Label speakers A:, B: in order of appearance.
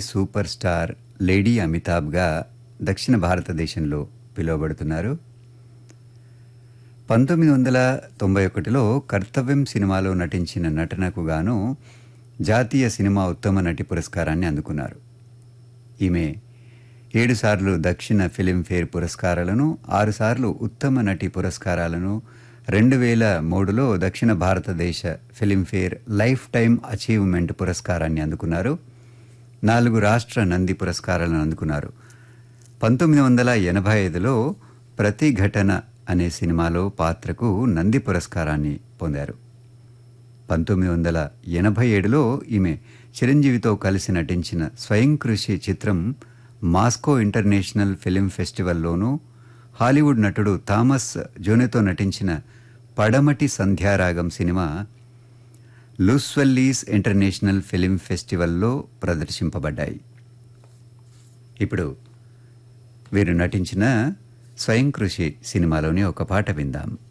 A: super star lady అమితాబ్గా దక్షిణ భారతదేశంలో పిలువబడుతున్నారు పంతొమ్మిది వందల తొంభై ఒకటిలో కర్తవ్యం సినిమాలో నటించిన నటనకు గాను జాతీయ సినిమా ఉత్తమ నటి పురస్కారాన్ని అందుకున్నారు ఈమె ఏడుసార్లు దక్షిణ ఫిలింఫేర్ పురస్కారాలను ఆరుసార్లు ఉత్తమ నటి పురస్కారాలను రెండు వేల మూడులో దక్షిణ భారతదేశ ఫిలింఫేర్ లైఫ్ టైం అచీవ్మెంట్ పురస్కారాన్ని అందుకున్నారు నాలుగు రాష్ట్ర నంది పురస్కారాలను అందుకున్నారు పంతొమ్మిది వందల ఎనభై ఐదులో ప్రతిఘటన అనే సినిమాలో పాత్రకు నంది పురస్కారాన్ని పొందారు పంతొమ్మిది వందల ఎనభై ఏడులో ఈమె చిరంజీవితో కలిసి నటించిన స్వయం కృషి చిత్రం మాస్కో ఇంటర్నేషనల్ ఫిలిం ఫెస్టివల్లోనూ హాలీవుడ్ నటుడు థామస్ జోనెతో నటించిన పడమటి సంధ్యారాగం సినిమా లూస్వెల్లీస్ ఇంటర్నేషనల్ ఫిలిం ఫెస్టివల్లో ప్రదర్శింపబడ్డాయి ఇప్పుడు వీరు నటించిన స్వయం కృషి సినిమాలోని ఒక పాట విందాం